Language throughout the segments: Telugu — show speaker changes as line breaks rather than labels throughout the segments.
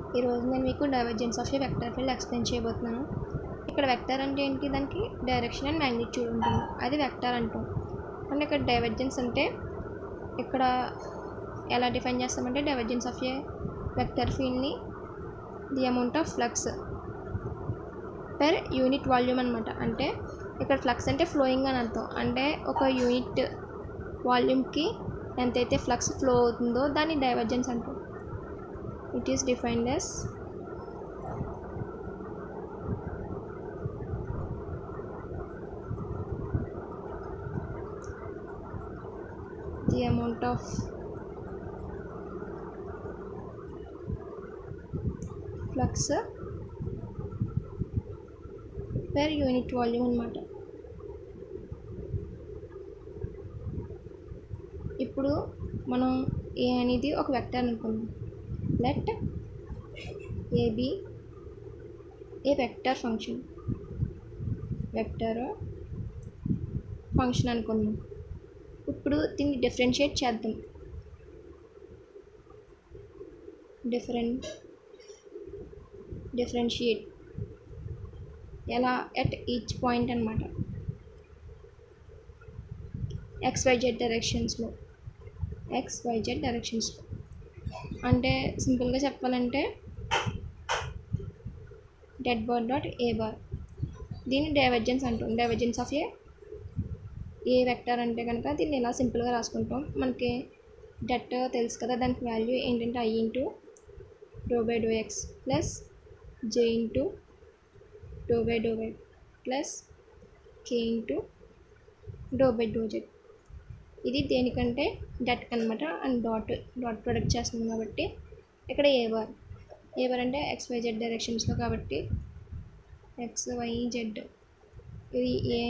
ఈరోజు నేను మీకు divergence of a vector field explain చేయబోతున్నాను ఇక్కడ వెక్టర్ అంటే ఏంటి దానికి డైరెక్షన్ అండ్ మ్యాగ్నిట్యూడ్ ఉంటుంది అది వెక్టర్ అంటాం అండ్ ఇక్కడ డైవర్జెన్స్ అంటే ఇక్కడ ఎలా డిఫైన్ చేస్తామంటే డైవర్జెన్స్ ఆఫ్ ఏ వెక్టర్ ఫీల్డ్ని the amount of flux per unit volume అనమాట అంటే ఇక్కడ ఫ్లక్స్ అంటే ఫ్లోయింగ్ అని అర్థం అంటే ఒక యూనిట్ వాల్యూమ్కి ఎంతైతే ఫ్లక్స్ ఫ్లో అవుతుందో దాన్ని డైవర్జెన్స్ అంటాం it is defined as the amount of flux per unit volume అనమాట ఇప్పుడు మనం ఏ అనేది ఒక వెక్టర్ అనుకుందాం let AB a vector function vector function అనుకుందాం ఇప్పుడు దీన్ని డిఫరెన్షియేట్ చేద్దాం డిఫరెంట్ డిఫరెన్షియేట్ ఎలా ఎట్ ఈచ్ పాయింట్ అనమాట ఎక్స్వైజెడ్ డైరెక్షన్స్లో ఎక్స్వైజెడ్ డైరెక్షన్స్లో అంటే సింపుల్గా చెప్పాలంటే del bar dot A bar దీన్ని డైవర్జెన్స్ అంటాం divergence of A A vector అంటే కనుక దీన్ని ఇలా సింపుల్గా రాసుకుంటాం మనకి డెట్ తెలుసు కదా దానికి వాల్యూ ఏంటంటే I into do by do X plus J into do by do Y plus K into do by do Z ఇది దేనికంటే డట్ అనమాట అండ్ డాట్ డాట్ ప్రొడక్ట్ చేస్తుంది కాబట్టి ఇక్కడ ఏ బార్ ఏ బార్ అంటే ఎక్స్ వై జెడ్ డైరెక్షన్స్లో కాబట్టి ఎక్స్ వై జెడ్ ఇది A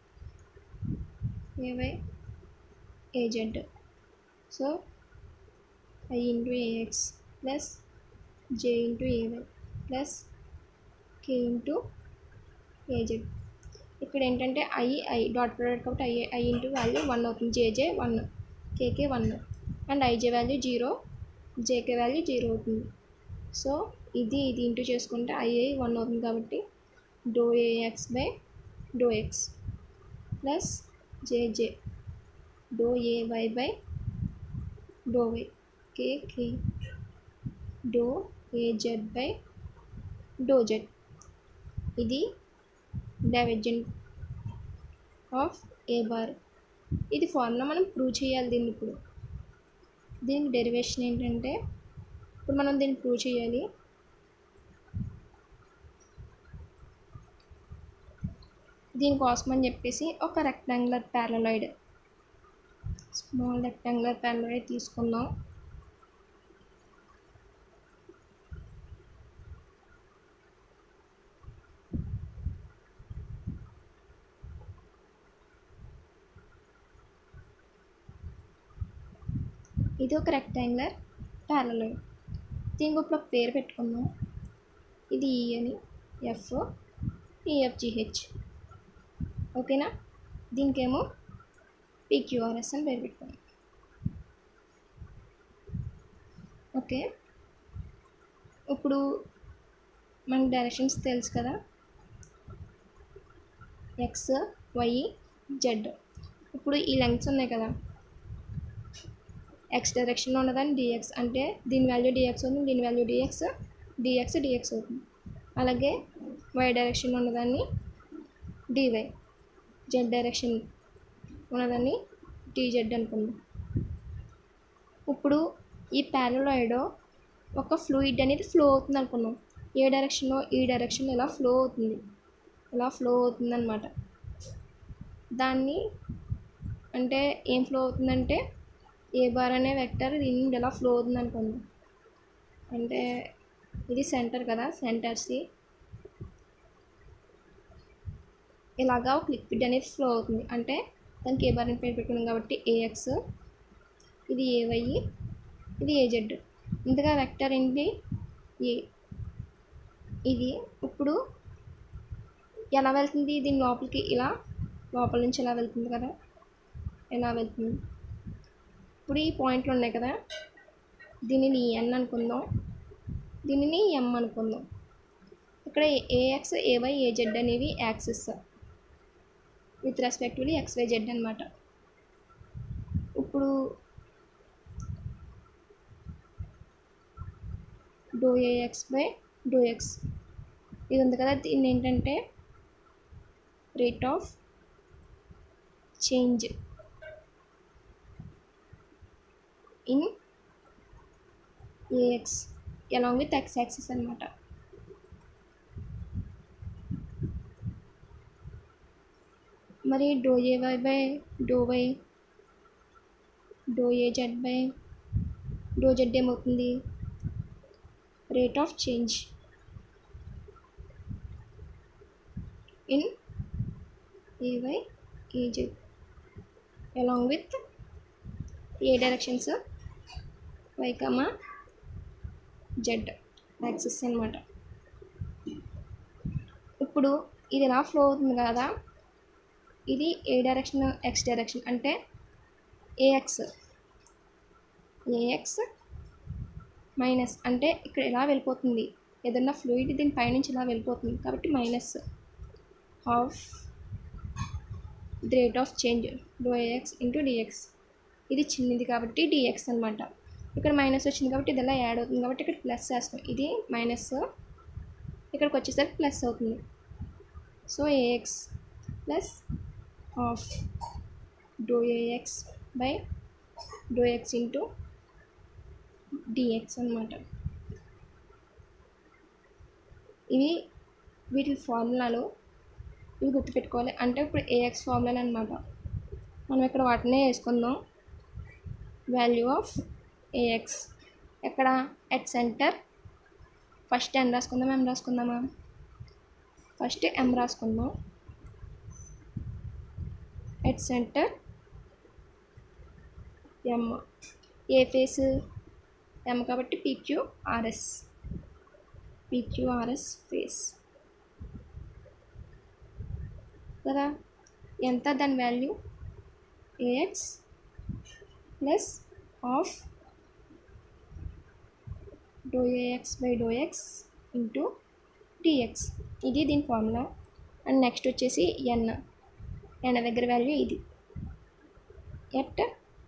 AY AZ so I into AX plus J into AY plus K into AZ ఇక్కడ ఏంటంటే ఐ ఐ డాట్ ప్రోడక్ట్ కాబట్టి I I into value one అవుతుంది JJ one KK one and IJ value zero JK value zero అవుతుంది సో ఇది ఇది ఇంటూ చేసుకుంటే ఐఐ వన్ అవుతుంది కాబట్టి do AX by do X plus JJ do A Y by do Y K K do A Z by do Z ఇది డైవర్జెంట్ ఆఫ్ ఏ బార్ ఇది ఫార్ములా మనం ప్రూవ్ చేయాలి దీన్ని ఇప్పుడు దీని డెరివేషన్ ఏంటంటే ఇప్పుడు మనం దీన్ని ప్రూవ్ చేయాలి దీనికోసం అని చెప్పేసి ఒక rectangular paraloid small rectangular paraloid తీసుకుందాం ఇది ఒక రెక్టాంగులర్ ప్యారలాయిడ్ దీనికి ఇప్పుడు ఒక పేరు పెట్టుకుందాం ఇది ఈ అని ఎఫ్ ఈఎఫ్జిహెచ్ ఓకేనా దీనికేమో పీక్యూఆర్ఎస్ అని పేరు పెట్టుకున్నాం ఓకే ఇప్పుడు మనకి డైరెక్షన్స్ తెలుసు కదా ఎక్స్ వై జెడ్ ఇప్పుడు ఈ లెంగ్త్స్ ఉన్నాయి కదా ఎక్స్ డైరెక్షన్లో ఉన్నదాన్ని డిఎక్స్ అంటే దీని వాల్యూ డిఎక్స్ అవుతుంది దీని వాల్యూ డిఎక్స్ డిఎక్స్ డిఎక్స్ అవుతుంది అలాగే వై డైరెక్షన్లో ఉన్నదాన్ని డివై జెడ్ డైరెక్షన్ ఉన్నదాన్ని టీజెడ్ అనుకుందాం ఇప్పుడు ఈ ప్యారలాయిడ్ ఒక ఫ్లూయిడ్ అనేది ఫ్లో అవుతుంది అనుకున్నాం ఏ డైరెక్షన్లో ఈ డైరెక్షన్లో ఇలా ఫ్లో అవుతుంది ఇలా ఫ్లో అవుతుంది అనమాట దాన్ని అంటే ఏం ఫ్లో అవుతుందంటే ఏ బార్ అనే వెక్టర్ దీని నుండి ఎలా ఫ్లో అవుతుంది అనుకుందాం అంటే ఇది సెంటర్ కదా సెంటర్సి ఇలాగా ఒక లిక్విడ్ అనేది ఫ్లో అవుతుంది అంటే దానికి ఏ బార్ అని పేరు పెట్టుకున్నాం కాబట్టి ఏఎక్స్ ఇది ఏవై ఇది ఏజెడ్ ఇంతగా వెక్టర్ ఏంటి ఏ ఇది ఇప్పుడు ఎలా వెళ్తుంది దీని లోపలికి ఇలా లోపల నుంచి ఎలా వెళ్తుంది కదా ఎలా వెళ్తుంది ఇప్పుడు ఈ పాయింట్లు ఉన్నాయి కదా దీనిని ఎన్ అనుకుందాం దీనిని ఎం అనుకుందాం ఇక్కడ ఏఎక్స్ ఏవై ఏజెడ్ అనేవి axes with respectively XY Z అనమాట ఇప్పుడు do AX by do X ఇది ఉంది కదా దీన్ని ఏంటంటే rate of change in AX along with X axis అనమాట మరి do A Y by do Y do A Z by do Z ఏమవుతుంది rate of change in AY AZ along with A directions Y comma Z axis అనమాట ఇప్పుడు ఇది ఎలా ఫ్లో అవుతుంది కదా ఇది ఏ డైరెక్షన్ ఎక్స్ డైరెక్షన్ అంటే ఏఎక్స్ ఏఎక్స్ మైనస్ అంటే ఇక్కడ ఇలా వెళ్ళిపోతుంది ఏదన్నా ఫ్లూయిడ్ దీని పైనుంచి ఇలా వెళ్ళిపోతుంది కాబట్టి minus half the rate of change do AX into DX ఇది చిన్నది కాబట్టి డిఎక్స్ అనమాట ఇక్కడ మైనస్ వచ్చింది కాబట్టి ఇది ఇలా యాడ్ అవుతుంది కాబట్టి ఇక్కడ ప్లస్ చేస్తాం ఇది మైనస్ ఇక్కడికి వచ్చేసరికి ప్లస్ అవుతుంది so AX plus half do AX by do X into DX అనమాట ఇవి వీటి ఫార్ములాలు ఇవి గుర్తుపెట్టుకోవాలి అంటే ఇప్పుడు ఏఎక్స్ ఫార్ములాలు అనమాట మనం ఇక్కడ వాటినే వేసుకుందాం వాల్యూ ఆఫ్ ఏఎక్స్ ఎక్కడ ఎట్ సెంటర్ ఫస్ట్ ఎన్ రాసుకుందాం ఎం రాసుకుందామా ఫస్ట్ ఎం రాసుకుందాం at center M A face M కాబట్టి పీక్యూఆర్ఎస్ పీక్యూఆర్ఎస్ ఫేస్ కదా ఎంత దాని value AX plus of do AX by do X into DX ఇది దీని ఫార్ములా అండ్ నెక్స్ట్ వచ్చేసి ఎన్ ఎన్ దగ్గర వాల్యూ ఇది at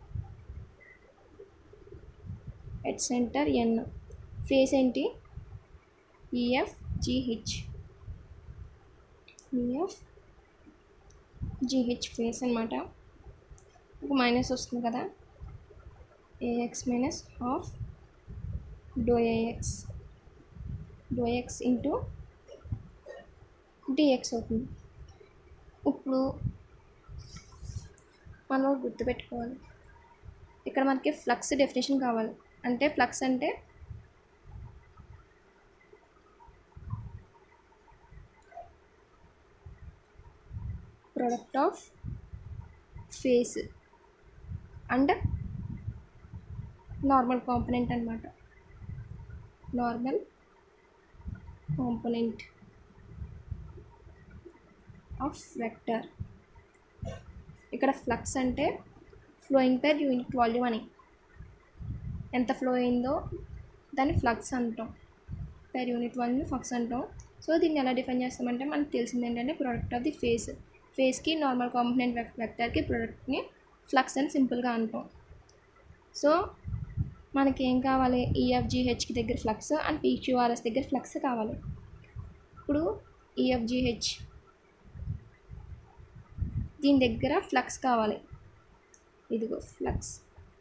at center N face ఏంటి EF GH EF GH face అనమాట ఒక మైనస్ వస్తుంది కదా AX minus half do AX do X into DX అవుతుంది ఇప్పుడు మనం గుర్తుపెట్టుకోవాలి ఇక్కడ మనకి ఫ్లక్స్ డెఫినేషన్ కావాలి అంటే ఫ్లక్స్ అంటే product of face and normal component అనమాట నార్మల్ కాంపనెంట్ ఆఫ్ వెక్టర్ ఇక్కడ ఫ్లక్స్ అంటే ఫ్లోయింగ్ పర్ యూనిట్ వాల్యూమ్ అని ఎంత ఫ్లో అయిందో దాన్ని ఫ్లక్స్ అంటాం పర్ యూనిట్ వాల్యూమ్ ఫ్లక్స్ అంటాం సో దీన్ని ఎలా డిఫైన్ చేస్తామంటే మనకు తెలిసింది ఏంటంటే ప్రొడక్ట్ ఆఫ్ ది ఫేస్ ఫేస్కి నార్మల్ కాంపనెంట్ వెక్టర్కి ప్రొడక్ట్ని ఫ్లక్స్ అని సింపుల్గా అంటాం సో మనకి ఏం కావాలి ఈఎఫ్జిహెచ్కి దగ్గర ఫ్లక్స్ అండ్ పీక్యూఆర్ఎస్ దగ్గర ఫ్లక్స్ కావాలి ఇప్పుడు ఈఎఫ్జిహెచ్ దీని దగ్గర ఫ్లక్స్ కావాలి ఇదిగో ఫ్లక్స్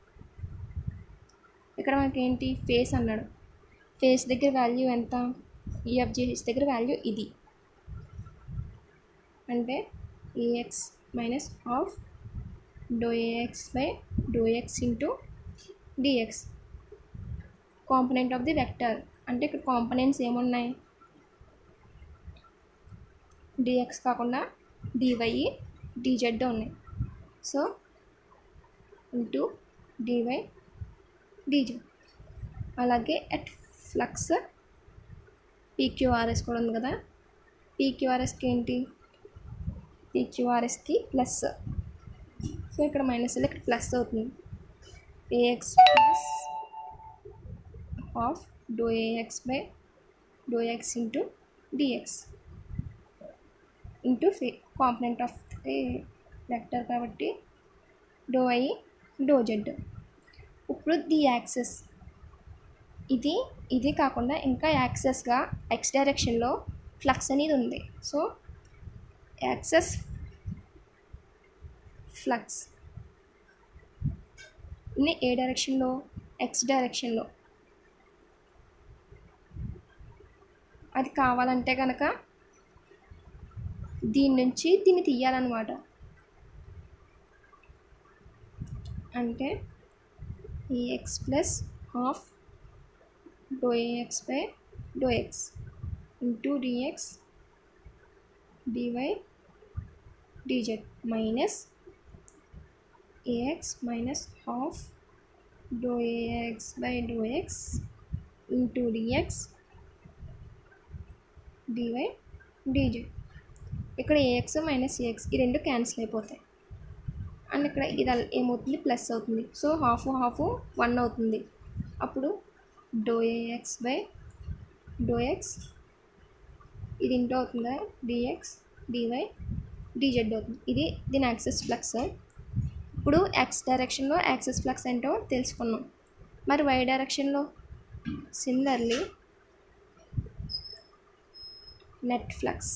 ఇక్కడ మనకి ఏంటి ఫేస్ అన్నాడు ఫేస్ దగ్గర వాల్యూ ఎంత ఈఎఫ్జిహెచ్ దగ్గర వాల్యూ ఇది అంటే AX minus of do AX by do X into DX component of the vector అంటే ఇక్కడ కాంపనెంట్స్ ఏమున్నాయి డిఎక్స్ కాకుండా డివై డిజెడ్ ఉన్నాయి సో ఇంటూ డివై డిజెడ్ అలాగే అట్ ఫ్లక్స్ పీక్యూఆర్ఎస్ కూడా ఉంది కదా పీక్యూఆర్ఎస్కి ఏంటి పీక్యూఆర్ఎస్కి ప్లస్ సో ఇక్కడ మైనస్ ఇక్కడ ప్లస్ అవుతుంది AX plus of do AX by do X into DX into face component of vector కాబట్టి డో ఐ డో జెడ్ ఇప్పుడు ది యాక్సెస్ ఇది ఇది కాకుండా ఇంకా యాక్సెస్గా ఎక్స్ డైరెక్షన్లో ఫ్లక్స్ అనేది ఉంది సో యాక్సెస్ ఫ్లక్స్ ఇన్ని ఏ డైరెక్షన్లో ఎక్స్ డైరెక్షన్లో అది కావాలంటే కనుక దీని నుంచి దీన్ని తీయాలన్నమాట అంటే ఈ X plus half do AX by do X into DX DY DZ minus AX minus half do AX by do X into DX DY DZ ఇక్కడ ఏఎక్స్ మైనస్ ఏఎక్స్ ఈ రెండు క్యాన్సిల్ అయిపోతాయి అండ్ ఇక్కడ ఇది అల్- ఏమవుతుంది ప్లస్ అవుతుంది సో హాఫ్ హాఫ్ వన్ అవుతుంది అప్పుడు do AX by do X ఇది ఇంటూ అవుతుందా డిఎక్స్ డివై డిజెడ్ అవుతుంది ఇది దీని యాక్సెస్ ఫ్లక్స్ ఇప్పుడు ఎక్స్ డైరెక్షన్లో యాక్సెస్ ఫ్లక్స్ ఏంటో తెలుసుకున్నాం మరి వై డైరెక్షన్లో similarly net flux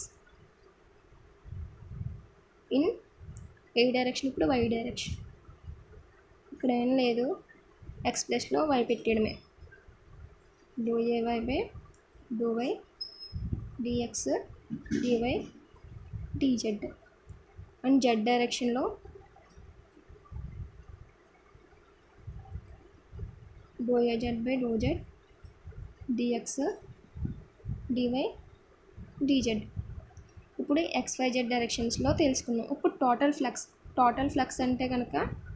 in A direction ఇప్పుడు వై డైరెక్షన్ ఇక్కడ ఏం లేదు ఎక్స్ ప్లస్లో వై పెట్టడమే do A Y by do Y DX DY DZ and Z డైరెక్షన్లో do A Z by do Z DX DY DZ ఇప్పుడు ఎక్స్వైజెడ్ డైరెక్షన్స్లో తెలుసుకున్నాం ఇప్పుడు టోటల్ ఫ్లక్స్ టోటల్ ఫ్లక్స్ అంటే కనుక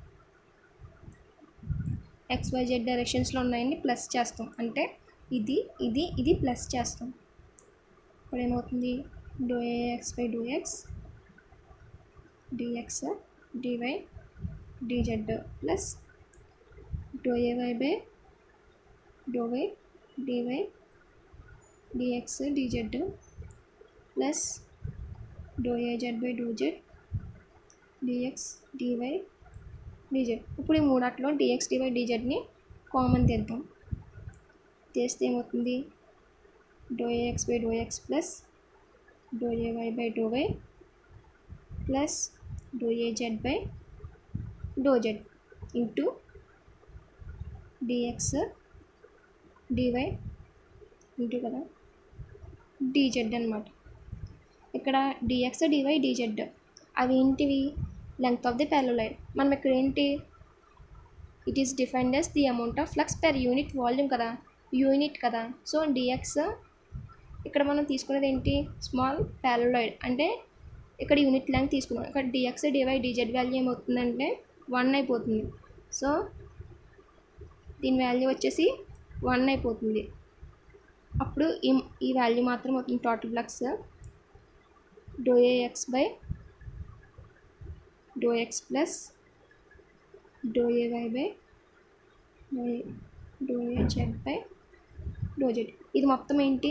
ఎక్స్వైజెడ్ డైరెక్షన్స్లో ఉన్నాయని ప్లస్ చేస్తాం అంటే ఇది ఇది ఇది ప్లస్ చేస్తాం ఇప్పుడు ఏమవుతుంది do AX by do X DX DY DZ plus do AY by do Y DY DX DZ plus do AZ by do Z DX DY DZ ఇప్పుడు ఈ మూడాట్లో డిఎక్స్ డివై డిజెడ్ని కామన్ తీద్దాం తీస్తే ఏమవుతుంది do AX by do X plus do AY by do Y plus do AZ by do Z into DX DY into కదా డిజెడ్ అనమాట ఇక్కడ డిఎక్స్ డివై డిజెడ్ అవి ఏంటివి లెంగ్త్ ఆఫ్ ది ప్యారలైడ్ మనం ఇక్కడ ఏంటి it is defined as the amount of flux per unit volume కదా యూనిట్ కదా సో డిఎక్స్ ఇక్కడ మనం తీసుకునేది ఏంటి స్మాల్ ప్యారలైడ్ అంటే ఇక్కడ యూనిట్ లెంగ్త్ తీసుకున్నాం ఇక్కడ డిఎక్స్ డివై డిజెడ్ వాల్యూ ఏమవుతుందంటే వన్ అయిపోతుంది సో దీని వాల్యూ వచ్చేసి వన్ అయిపోతుంది అప్పుడు ఈ ఈ వాల్యూ మాత్రం అవుతుంది total flux do AX by do X plus do AY by do A Z by do Z ఇది మొత్తం ఏంటి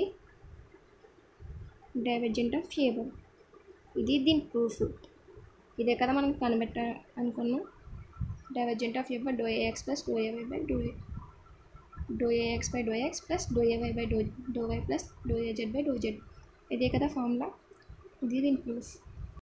డైవర్జెంట్ ఆఫ్ ఫేబర్ ఇది దీని ప్రూఫ్ ఇదే కదా మనం కనిపెట్ట అనుకున్నాం divergent of F bar do AX plus do AY by do A do AX by do X plus do AY by do do Y plus do AZ by do Z ఇదే కదా ఫార్ములా ఇది దీని ప్రూఫ్